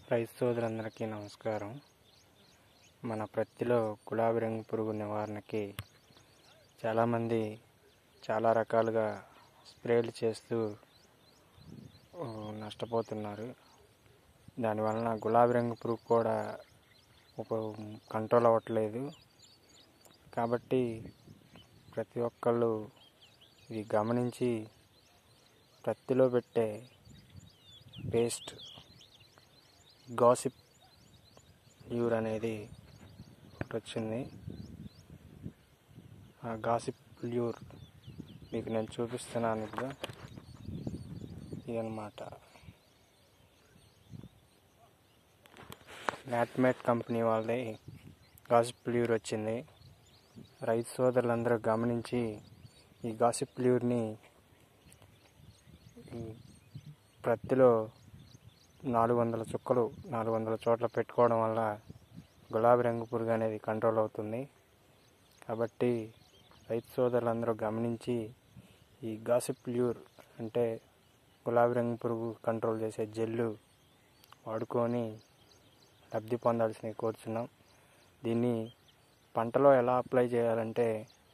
రైతు సోదరులందరికీ నమస్కారం మన ప్రత్తిలో గులాబీ రంగు పురుగు నివారణకి చాలామంది చాలా రకాలుగా స్ప్రేలు చేస్తూ ఆ, నష్టపోతున్నారు దానివలన గులాబీ రంగు పురుగు కూడా ఒక కంట్రోల్ అవ్వట్లేదు కాబట్టి ప్రతి ఒక్కళ్ళు ఇది గమనించి ప్రత్తిలో పెట్టే పేస్ట్ గాసిప్ యూర్ అనేది ఒకటి వచ్చింది ఆ గాసిప్ ల్యూర్ మీకు నేను చూపిస్తున్నాను ఇప్పుడు ఇదనమాట నాట్మేట్ కంపెనీ వాళ్ళది గాసిప్ ల్యూర్ వచ్చింది రైతు సోదరులందరూ గమనించి ఈ గాసిప్ ల్యూర్ని ఈ ప్రత్తిలో నాలుగు వందల చుక్కలు నాలుగు వందల చోట్ల పెట్టుకోవడం వల్ల గులాబీ రంగు పురుగు అనేది కంట్రోల్ అవుతుంది కాబట్టి రైతు సోదరులందరూ గమనించి ఈ గాసిప్ ల్యూర్ అంటే గులాబీ రంగు పురుగు కంట్రోల్ చేసే జెల్లు వాడుకొని లబ్ధి పొందాల్సిన కోరుచున్నాం దీన్ని పంటలో ఎలా అప్లై చేయాలంటే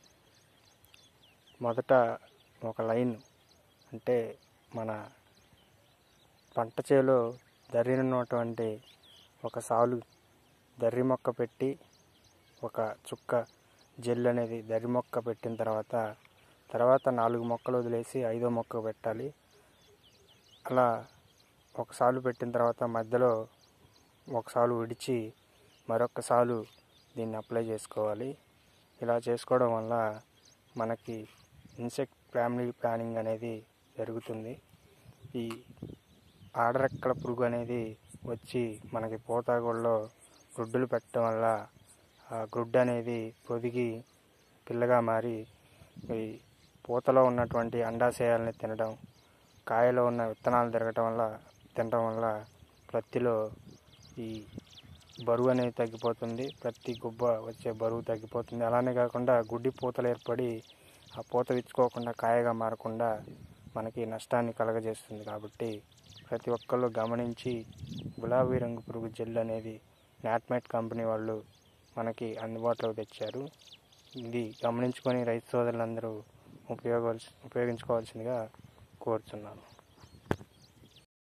మొదట ఒక లైన్ అంటే మన పంట చేలో దర్రినున్నటువంటి ఒక సాలు దర్రి మొక్క పెట్టి ఒక చుక్క జెల్ అనేది దర్రి మొక్క పెట్టిన తర్వాత తర్వాత నాలుగు మొక్కలు వదిలేసి ఐదో మొక్క పెట్టాలి అలా ఒక సాలు పెట్టిన తర్వాత మధ్యలో ఒక సాలు విడిచి మరొక సాలు దీన్ని అప్లై చేసుకోవాలి ఇలా చేసుకోవడం వల్ల మనకి ఇన్సెక్ట్ ఫ్యామిలీ ప్లానింగ్ అనేది జరుగుతుంది ఈ ఆడరెక్కల పురుగు అనేది వచ్చి మనకి పోతాగొల్లో గ్రుడ్డులు పెట్టడం వల్ల ఆ గ్రుడ్డు అనేది పొదిగి పిల్లగా మారి ఈ పూతలో ఉన్నటువంటి అండాశయాలని తినడం కాయలో ఉన్న విత్తనాలు తిరగటం వల్ల తినడం వల్ల ప్రత్తిలో ఈ బరువు అనేది తగ్గిపోతుంది ప్రతి గుబ్బ వచ్చే బరువు తగ్గిపోతుంది అలానే కాకుండా గుడ్డి పూతలు ఏర్పడి ఆ పూత విచ్చుకోకుండా కాయగా మారకుండా మనకి నష్టాన్ని కలగజేస్తుంది కాబట్టి ప్రతి ఒక్కళ్ళు గమనించి గులాబీ రంగు పురుగు జెల్ అనేది నాట్మెట్ కంపెనీ వాళ్ళు మనకి అందుబాటులోకి తెచ్చారు ఇది గమనించుకొని రైతు సోదరులందరూ ఉపయోగ ఉపయోగించుకోవాల్సిందిగా కోరుచున్నాను